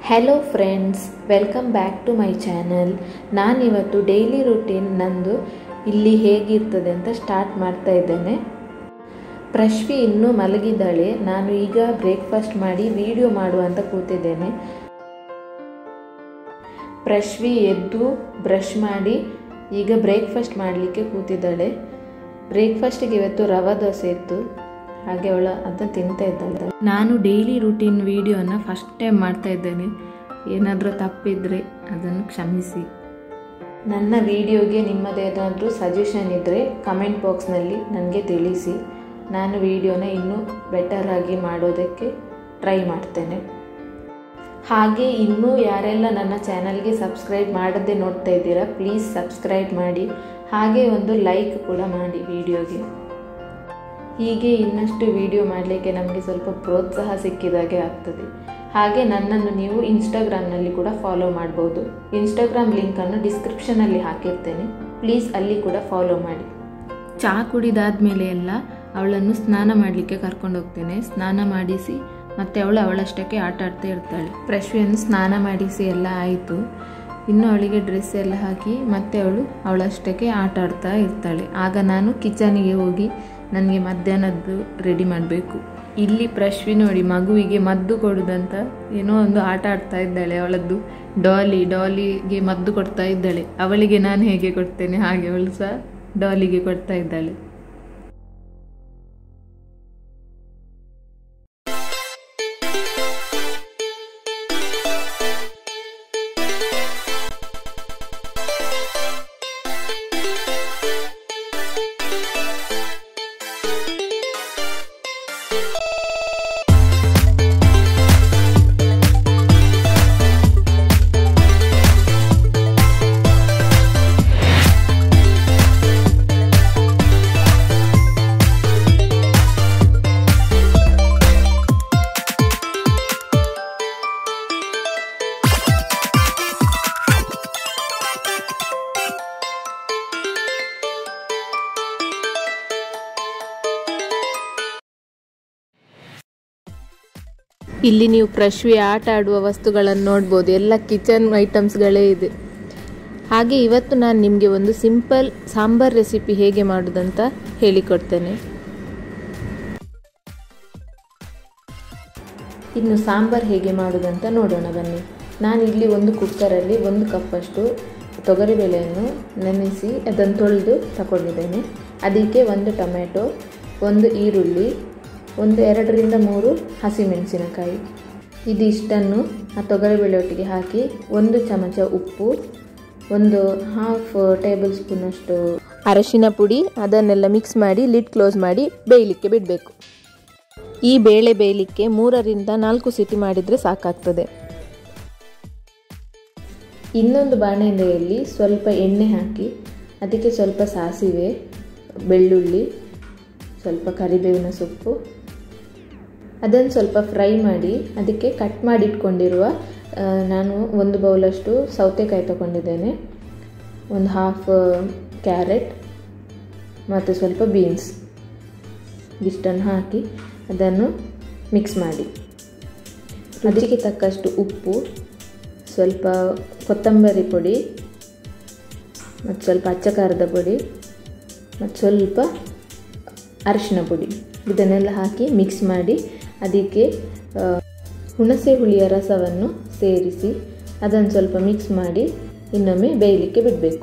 hello friends welcome back to my channel ನಾನಿವತ್ತು daily routine ನಂದು ಇಲ್ಲಿ ಹೇಗಿರ್ತದೆ ಅಂತ ಸ್ಟಾರ್ಟ್ ಮಾಡ್ತಾ ಇದ್ದೇನೆ ಪ್ರಶ್ವಿ ಇನ್ನೂ ಮಲಗಿದ್ದಾಳೆ ನಾನು ಈಗ ಬ್ರೇಕ್ಫಾಸ್ಟ್ ಮಾಡಿ ವಿಡಿಯೋ ಮಾಡುವ ಅಂತ ಕೂತಿದ್ದೇನೆ ಪ್ರಶ್ವಿ ಎದ್ದು ಬ್ರಷ್ ಮಾಡಿ ಈಗ ಬ್ರೇಕ್ಫಾಸ್ಟ್ ಮಾಡಲಿಕ್ಕೆ ಕೂತಿದ್ದಾಳೆ ಬ್ರೇಕ್ಫಾಸ್ಟಿಗೆ ಇವತ್ತು ರವಾ ದೋಸೆ ಇತ್ತು ಹಾಗೆ ಅವಳು ಅದನ್ನು ತಿಂತಾ ಇದ್ದಾಳೆ ನಾನು ಡೈಲಿ ರೂಟೀನ್ ವಿಡಿಯೋನ ಫಸ್ಟ್ ಟೈಮ್ ಮಾಡ್ತಾ ಇದ್ದೇನೆ ಏನಾದರೂ ತಪ್ಪಿದ್ರೆ ಅದನ್ನು ಕ್ಷಮಿಸಿ ನನ್ನ ವಿಡಿಯೋಗೆ ನಿಮ್ಮದೇನಾದರೂ ಸಜೆಷನ್ ಇದ್ದರೆ ಕಮೆಂಟ್ ಬಾಕ್ಸ್ನಲ್ಲಿ ನನಗೆ ತಿಳಿಸಿ ನಾನು ವಿಡಿಯೋನ ಇನ್ನೂ ಬೆಟರ್ ಆಗಿ ಮಾಡೋದಕ್ಕೆ ಟ್ರೈ ಮಾಡ್ತೇನೆ ಹಾಗೆ ಇನ್ನೂ ಯಾರೆಲ್ಲ ನನ್ನ ಚಾನಲ್ಗೆ ಸಬ್ಸ್ಕ್ರೈಬ್ ಮಾಡದೆ ನೋಡ್ತಾ ಇದ್ದೀರಾ ಪ್ಲೀಸ್ ಸಬ್ಸ್ಕ್ರೈಬ್ ಮಾಡಿ ಹಾಗೆ ಒಂದು ಲೈಕ್ ಕೂಡ ಮಾಡಿ ವಿಡಿಯೋಗೆ ಹೀಗೆ ಇನ್ನಷ್ಟು ವಿಡಿಯೋ ಮಾಡಲಿಕ್ಕೆ ನಮಗೆ ಸ್ವಲ್ಪ ಪ್ರೋತ್ಸಾಹ ಸಿಕ್ಕಿದಾಗೆ ಆಗ್ತದೆ ಹಾಗೆ ನನ್ನನ್ನು ನೀವು ಇನ್ಸ್ಟಾಗ್ರಾಮ್ನಲ್ಲಿ ಕೂಡ ಫಾಲೋ ಮಾಡ್ಬೋದು ಇನ್ಸ್ಟಾಗ್ರಾಮ್ ಲಿಂಕನ್ನು ಡಿಸ್ಕ್ರಿಪ್ಷನಲ್ಲಿ ಹಾಕಿರ್ತೇನೆ ಪ್ಲೀಸ್ ಅಲ್ಲಿ ಕೂಡ ಫಾಲೋ ಮಾಡಿ ಚಹಾ ಕುಡಿದಾದ್ಮೇಲೆ ಎಲ್ಲ ಅವಳನ್ನು ಸ್ನಾನ ಮಾಡಲಿಕ್ಕೆ ಕರ್ಕೊಂಡು ಹೋಗ್ತೇನೆ ಸ್ನಾನ ಮಾಡಿಸಿ ಮತ್ತೆ ಅವಳು ಅವಳಷ್ಟಕ್ಕೆ ಆಟ ಆಡ್ತಾ ಇರ್ತಾಳೆ ಪ್ರಶ್ವಿಯನ್ನು ಸ್ನಾನ ಮಾಡಿಸಿ ಎಲ್ಲ ಆಯಿತು ಇನ್ನು ಅವಳಿಗೆ ಡ್ರೆಸ್ ಎಲ್ಲ ಹಾಕಿ ಮತ್ತೆ ಅವಳು ಅವಳಷ್ಟಕ್ಕೆ ಆಟ ಆಡ್ತಾ ಇರ್ತಾಳೆ ಆಗ ನಾನು ಕಿಚನಿಗೆ ಹೋಗಿ ನನಗೆ ಮಧ್ಯಾಹ್ನದ್ದು ರೆಡಿ ಮಾಡಬೇಕು ಇಲ್ಲಿ ಪ್ರಶ್ವಿ ನೋಡಿ ಮಗುವಿಗೆ ಮದ್ದು ಕೊಡುದಂತ ಏನೋ ಒಂದು ಆಟ ಆಡ್ತಾ ಇದ್ದಾಳೆ ಅವಳದ್ದು ಡಾಲಿ ಡಾಲಿಗೆ ಮದ್ದು ಕೊಡ್ತಾ ಇದ್ದಾಳೆ ಅವಳಿಗೆ ನಾನು ಹೇಗೆ ಕೊಡ್ತೇನೆ ಹಾಗೆ ಅವಳು ಸಹ ಡಾಲಿಗೆ ಕೊಡ್ತಾ ಇದ್ದಾಳೆ ಇಲ್ಲಿ ನೀವು ಪ್ರಶ್ವಿ ಆಟ ಆಡುವ ವಸ್ತುಗಳನ್ನು ನೋಡ್ಬೋದು ಎಲ್ಲ ಕಿಚನ್ ಐಟಮ್ಸ್ಗಳೇ ಇದೆ ಹಾಗೆ ಇವತ್ತು ನಾನು ನಿಮಗೆ ಒಂದು ಸಿಂಪಲ್ ಸಾಂಬಾರ್ ರೆಸಿಪಿ ಹೇಗೆ ಮಾಡೋದಂತ ಹೇಳಿಕೊಡ್ತೇನೆ ಇನ್ನು ಸಾಂಬಾರ್ ಹೇಗೆ ಮಾಡೋದಂತ ನೋಡೋಣ ಬನ್ನಿ ನಾನು ಇಲ್ಲಿ ಒಂದು ಕುಕ್ಕರಲ್ಲಿ ಒಂದು ಕಪ್ಪಷ್ಟು ತೊಗರಿಬೇಳೆಯನ್ನು ನೆನೆಸಿ ಅದನ್ನು ತೊಳೆದು ತಗೊಂಡಿದ್ದೇನೆ ಅದಕ್ಕೆ ಒಂದು ಟೊಮೆಟೊ ಒಂದು ಈರುಳ್ಳಿ ಒಂದು ಎರಡರಿಂದ ಮೂರು ಹಸಿಮೆಣಸಿನಕಾಯಿ ಇದಿಷ್ಟನ್ನು ಆ ತೊಗರಿಬೇಳೆ ಒಟ್ಟಿಗೆ ಹಾಕಿ ಒಂದು ಚಮಚ ಉಪ್ಪು ಒಂದು ಹಾಫ್ ಟೇಬಲ್ ಸ್ಪೂನಷ್ಟು ಅರಶಿನ ಪುಡಿ ಅದನ್ನೆಲ್ಲ ಮಿಕ್ಸ್ ಮಾಡಿ ಲಿಡ್ ಕ್ಲೋಸ್ ಮಾಡಿ ಬೇಯಲಿಕ್ಕೆ ಬಿಡಬೇಕು ಈ ಬೇಳೆ ಬೇಯಲಿಕ್ಕೆ ಮೂರರಿಂದ ನಾಲ್ಕು ಸಿಟಿ ಮಾಡಿದರೆ ಸಾಕಾಗ್ತದೆ ಇನ್ನೊಂದು ಬಾಣಲೆಯಲ್ಲಿ ಸ್ವಲ್ಪ ಎಣ್ಣೆ ಹಾಕಿ ಅದಕ್ಕೆ ಸ್ವಲ್ಪ ಸಾಸಿವೆ ಬೆಳ್ಳುಳ್ಳಿ ಸ್ವಲ್ಪ ಕರಿಬೇವಿನ ಸೊಪ್ಪು ಅದನ್ನು ಸ್ವಲ್ಪ ಫ್ರೈ ಮಾಡಿ ಅದಕ್ಕೆ ಕಟ್ ಮಾಡಿ ಇಟ್ಕೊಂಡಿರುವ ನಾನು ಒಂದು ಬೌಲಷ್ಟು ಸೌತೆಕಾಯಿ ತಗೊಂಡಿದ್ದೇನೆ ಒಂದು ಹಾಫ್ ಕ್ಯಾರೆಟ್ ಮತ್ತು ಸ್ವಲ್ಪ ಬೀನ್ಸ್ ಇಷ್ಟನ್ನು ಹಾಕಿ ಅದನ್ನು ಮಿಕ್ಸ್ ಮಾಡಿ ರುಚಿಗೆ ತಕ್ಕಷ್ಟು ಉಪ್ಪು ಸ್ವಲ್ಪ ಕೊತ್ತಂಬರಿ ಪುಡಿ ಮತ್ತು ಸ್ವಲ್ಪ ಅಚ್ಚ ಖಾರದ ಪುಡಿ ಮತ್ತು ಸ್ವಲ್ಪ ಅರಿಶಿನ ಪುಡಿ ಇದನ್ನೆಲ್ಲ ಹಾಕಿ ಮಿಕ್ಸ್ ಮಾಡಿ ಅದಕ್ಕೆ ಹುಣಸೆ ಹುಳಿಯ ರಸವನ್ನು ಸೇರಿಸಿ ಅದನ್ನು ಸ್ವಲ್ಪ ಮಿಕ್ಸ್ ಮಾಡಿ ಇನ್ನೊಮ್ಮೆ ಬೇಯಲಿಕ್ಕೆ ಬಿಡಬೇಕು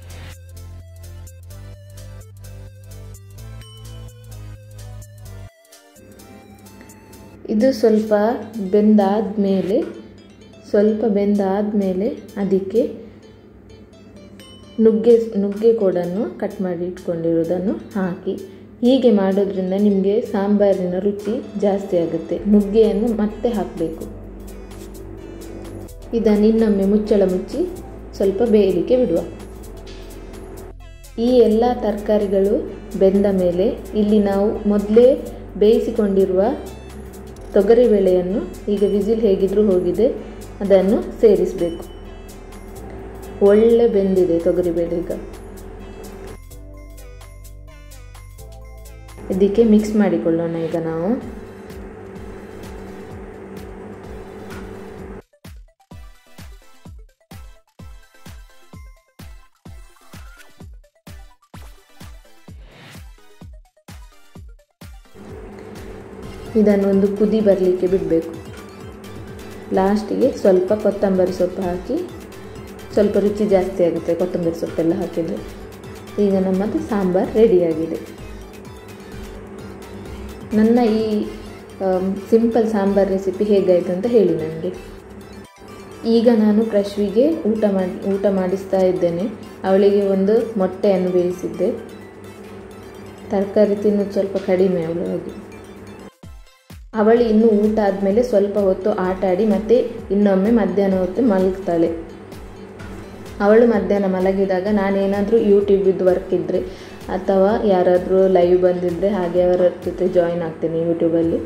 ಇದು ಸ್ವಲ್ಪ ಬೆಂದಾದ ಮೇಲೆ ಸ್ವಲ್ಪ ಬೆಂದಾದ ಮೇಲೆ ಅದಕ್ಕೆ ನುಗ್ಗೆ ನುಗ್ಗೆ ಕೋಡನ್ನು ಕಟ್ ಮಾಡಿ ಇಟ್ಕೊಂಡಿರೋದನ್ನು ಹಾಕಿ ಹೀಗೆ ಮಾಡೋದ್ರಿಂದ ನಿಮಗೆ ಸಾಂಬಾರಿನ ರುಚಿ ಜಾಸ್ತಿ ಆಗುತ್ತೆ ನುಗ್ಗೆಯನ್ನು ಮತ್ತೆ ಹಾಕಬೇಕು ಇದನ್ನು ಇನ್ನೊಮ್ಮೆ ಮುಚ್ಚಳ ಮುಚ್ಚಿ ಸ್ವಲ್ಪ ಬೇಯಲಿಕ್ಕೆ ಬಿಡುವ ಈ ಎಲ್ಲ ತರಕಾರಿಗಳು ಬೆಂದ ಮೇಲೆ ಇಲ್ಲಿ ನಾವು ಮೊದಲೇ ಬೇಯಿಸಿಕೊಂಡಿರುವ ತೊಗರಿಬೇಳೆಯನ್ನು ಈಗ ವಿಸಿಲ್ ಹೇಗಿದ್ರೂ ಹೋಗಿದೆ ಅದನ್ನು ಸೇರಿಸಬೇಕು ಒಳ್ಳೆ ಬೆಂದಿದೆ ತೊಗರಿಬೇಳೆ ಈಗ ಇದಕ್ಕೆ ಮಿಕ್ಸ್ ಮಾಡಿಕೊಳ್ಳೋಣ ಈಗ ನಾವು ಇದನ್ನೊಂದು ಕುದಿ ಬರಲಿಕ್ಕೆ ಬಿಡಬೇಕು ಲಾಸ್ಟಿಗೆ ಸ್ವಲ್ಪ ಕೊತ್ತಂಬರಿ ಸೊಪ್ಪು ಹಾಕಿ ಸ್ವಲ್ಪ ರುಚಿ ಜಾಸ್ತಿ ಆಗುತ್ತೆ ಕೊತ್ತಂಬರಿ ಸೊಪ್ಪೆಲ್ಲ ಹಾಕಿದರೆ ಈಗ ನಮ್ಮದು ಸಾಂಬಾರು ರೆಡಿಯಾಗಿದೆ ನನ್ನ ಈ ಸಿಂಪಲ್ ಸಾಂಬಾರ್ ರೆಸಿಪಿ ಹೇಗಾಯಿತು ಅಂತ ಹೇಳಿ ನನಗೆ ಈಗ ನಾನು ಪ್ರಶ್ವಿಗೆ ಊಟ ಮಾಡಿ ಊಟ ಮಾಡಿಸ್ತಾ ಇದ್ದೇನೆ ಅವಳಿಗೆ ಒಂದು ಮೊಟ್ಟೆಯನ್ನು ಬೇಯಿಸಿದ್ದೆ ತರಕಾರಿ ತಿನ್ನೋದು ಸ್ವಲ್ಪ ಕಡಿಮೆ ಅವಳಿಗೆ ಅವಳು ಇನ್ನು ಊಟ ಆದಮೇಲೆ ಸ್ವಲ್ಪ ಹೊತ್ತು ಆಟ ಆಡಿ ಮತ್ತೆ ಇನ್ನೊಮ್ಮೆ ಮಧ್ಯಾಹ್ನ ಹೊತ್ತು ಮಲಗ್ತಾಳೆ ಅವಳು ಮಧ್ಯಾಹ್ನ ಮಲಗಿದಾಗ ನಾನೇನಾದರೂ ಯೂಟ್ಯೂಬಿದ್ದು ವರ್ಕ್ ಇದ್ದರೆ ಅಥವಾ ಯಾರಾದರೂ ಲೈವ್ ಬಂದಿದ್ದರೆ ಹಾಗೆ ಅವರ ಜೊತೆ ಜಾಯಿನ್ ಆಗ್ತೇನೆ ಯೂಟ್ಯೂಬಲ್ಲಿ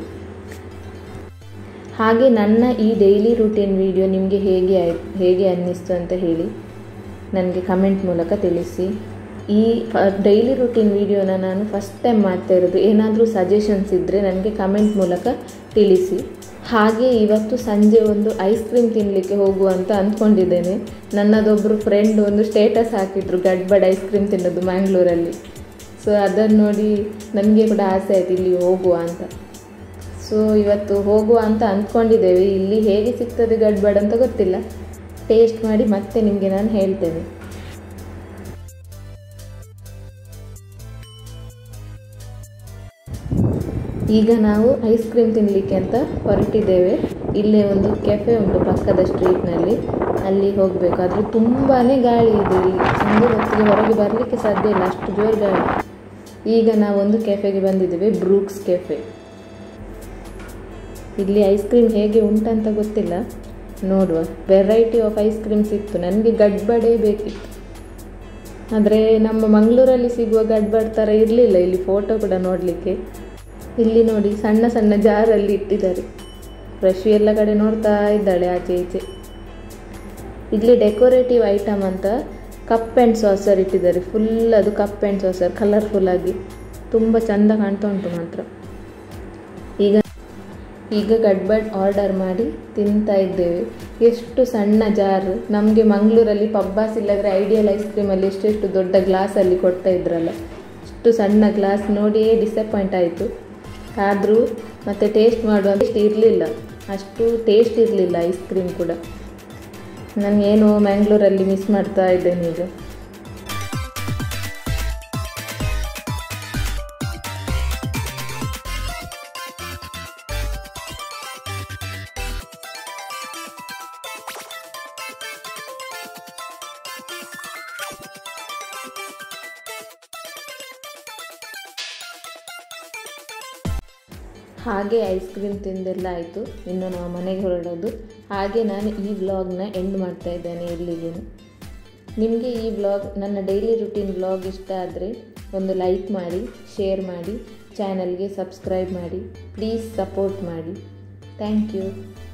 ಹಾಗೆ ನನ್ನ ಈ ಡೈಲಿ ರೂಟೀನ್ ವಿಡಿಯೋ ನಿಮಗೆ ಹೇಗೆ ಆಯ್ತು ಹೇಗೆ ಅನ್ನಿಸ್ತು ಅಂತ ಹೇಳಿ ನನಗೆ ಕಮೆಂಟ್ ಮೂಲಕ ತಿಳಿಸಿ ಈ ಡೈಲಿ ರೂಟೀನ್ ವಿಡಿಯೋನ ನಾನು ಫಸ್ಟ್ ಟೈಮ್ ಮಾಡ್ತಾ ಇರೋದು ಏನಾದರೂ ಸಜೆಷನ್ಸ್ ಇದ್ದರೆ ನನಗೆ ಕಮೆಂಟ್ ಮೂಲಕ ತಿಳಿಸಿ ಹಾಗೆ ಇವತ್ತು ಸಂಜೆ ಒಂದು ಐಸ್ ಕ್ರೀಮ್ ತಿನ್ನಲಿಕ್ಕೆ ಹೋಗುವ ಅಂತ ಅಂದ್ಕೊಂಡಿದ್ದೇನೆ ನನ್ನದೊಬ್ಬರು ಫ್ರೆಂಡ್ ಒಂದು ಸ್ಟೇಟಸ್ ಹಾಕಿದ್ರು ಗಡ್ಬಡ್ ಐಸ್ ಕ್ರೀಮ್ ತಿನ್ನೋದು ಮ್ಯಾಂಗ್ಳೂರಲ್ಲಿ ಸೊ ಅದನ್ನು ನೋಡಿ ನನಗೆ ಕೂಡ ಆಸೆ ಆಯಿತು ಇಲ್ಲಿ ಹೋಗುವ ಅಂತ ಸೊ ಇವತ್ತು ಹೋಗುವ ಅಂತ ಅಂದ್ಕೊಂಡಿದ್ದೇವೆ ಇಲ್ಲಿ ಹೇಗೆ ಸಿಗ್ತದೆ ಗಡ್ಬಡ್ ಅಂತ ಗೊತ್ತಿಲ್ಲ ಟೇಸ್ಟ್ ಮಾಡಿ ಮತ್ತೆ ನಿಮಗೆ ನಾನು ಹೇಳ್ತೇನೆ ಈಗ ನಾವು ಐಸ್ ಕ್ರೀಮ್ ತಿನ್ನಲಿಕ್ಕೆ ಅಂತ ಹೊರಟಿದ್ದೇವೆ ಇಲ್ಲೇ ಒಂದು ಕೆಫೆ ಉಂಟು ಪಕ್ಕದ ಸ್ಟ್ರೀಟ್ನಲ್ಲಿ ಅಲ್ಲಿ ಹೋಗಬೇಕು ಆದರೆ ತುಂಬಾ ಗಾಳಿ ಇದೆ ಇಲ್ಲಿ ಒಂದು ಹೊತ್ತಿಗೆ ಹೊರಗೆ ಬರಲಿಕ್ಕೆ ಸಾಧ್ಯ ಇಲ್ಲ ಅಷ್ಟು ಜೋರು ಗಾಳಿ ಈಗ ನಾವೊಂದು ಕೆಫೆಗೆ ಬಂದಿದ್ದೇವೆ ಬ್ರೂಕ್ಸ್ ಕೆಫೆ ಇಲ್ಲಿ ಐಸ್ ಕ್ರೀಮ್ ಹೇಗೆ ಉಂಟಂತ ಗೊತ್ತಿಲ್ಲ ನೋಡುವ ವೆರೈಟಿ ಆಫ್ ಐಸ್ ಕ್ರೀಮ್ಸ್ ಇತ್ತು ನನಗೆ ಗಡ್ಬಡೇ ಬೇಕಿತ್ತು ಆದರೆ ನಮ್ಮ ಮಂಗಳೂರಲ್ಲಿ ಸಿಗುವ ಗಡ್ಬಡ್ ಥರ ಇರಲಿಲ್ಲ ಇಲ್ಲಿ ಫೋಟೋ ಕೂಡ ನೋಡಲಿಕ್ಕೆ ಇಲ್ಲಿ ನೋಡಿ ಸಣ್ಣ ಸಣ್ಣ ಜಾರಲ್ಲಿ ಇಟ್ಟಿದ್ದಾರೆ ಫ್ರೆಶ್ ಎಲ್ಲ ಕಡೆ ನೋಡ್ತಾ ಇದ್ದಾಳೆ ಆಚೆ ಈಚೆ ಇಲ್ಲಿ ಡೆಕೋರೇಟಿವ್ ಐಟಮ್ ಅಂತ ಕಪ್ ಆ್ಯಂಡ್ ಸಾಸರ್ ಇಟ್ಟಿದ್ದಾರೆ ಫುಲ್ ಅದು ಕಪ್ ಆ್ಯಂಡ್ ಸಾಸರ್ ಕಲರ್ಫುಲ್ ಆಗಿ ತುಂಬ ಚೆಂದ ಕಾಣ್ತಾ ಉಂಟು ಮಾತ್ರ ಈಗ ಈಗ ಗಡ್ಬಡ್ ಆರ್ಡರ್ ಮಾಡಿ ತಿಂತಾ ಇದ್ದೇವೆ ಎಷ್ಟು ಸಣ್ಣ ಜಾರ್ ನಮಗೆ ಮಂಗಳೂರಲ್ಲಿ ಪಬ್ಬಾಸ್ ಇಲ್ಲದ್ರೆ ಐಡಿಯಲ್ ಐಸ್ ಕ್ರೀಮಲ್ಲಿ ಎಷ್ಟೆಷ್ಟು ದೊಡ್ಡ ಗ್ಲಾಸಲ್ಲಿ ಕೊಡ್ತಾ ಇದ್ರಲ್ಲ ಅಷ್ಟು ಸಣ್ಣ ಗ್ಲಾಸ್ ನೋಡಿಯೇ ಡಿಸಪಾಯಿಂಟ್ ಆಯಿತು ಆದರೂ ಮತ್ತು ಟೇಸ್ಟ್ ಮಾಡುವ ಟೇಸ್ಟ್ ಇರಲಿಲ್ಲ ಅಷ್ಟು ಟೇಸ್ಟ್ ಇರಲಿಲ್ಲ ಐಸ್ ಕ್ರೀಮ್ ಕೂಡ ನನಗೇನು ಮ್ಯಾಂಗ್ಳೂರಲ್ಲಿ ಮಿಸ್ ಮಾಡ್ತಾ ಇದ್ದೇನೆ ಈಗ ಹಾಗೆ ಐಸ್ ಕ್ರೀಮ್ ತಿಂದೆಲ್ಲ ಆಯಿತು ಇನ್ನು ನಾವು ಮನೆಗೆ ಹೊರಡೋದು ಹಾಗೆ ನಾನು ಈ ವ್ಲಾಗ್ನ ಎಂಡ್ ಮಾಡ್ತಾ ಇದ್ದೇನೆ ಇಲ್ಲಿಗೆ ನಿಮಗೆ ಈ ವ್ಲಾಗ್ ನನ್ನ ಡೈಲಿ ರುಟೀನ್ ವ್ಲಾಗ್ ಇಷ್ಟ ಆದರೆ ಒಂದು ಲೈಕ್ ಮಾಡಿ ಶೇರ್ ಮಾಡಿ ಚಾನಲ್ಗೆ ಸಬ್ಸ್ಕ್ರೈಬ್ ಮಾಡಿ ಪ್ಲೀಸ್ ಸಪೋರ್ಟ್ ಮಾಡಿ ಥ್ಯಾಂಕ್ ಯು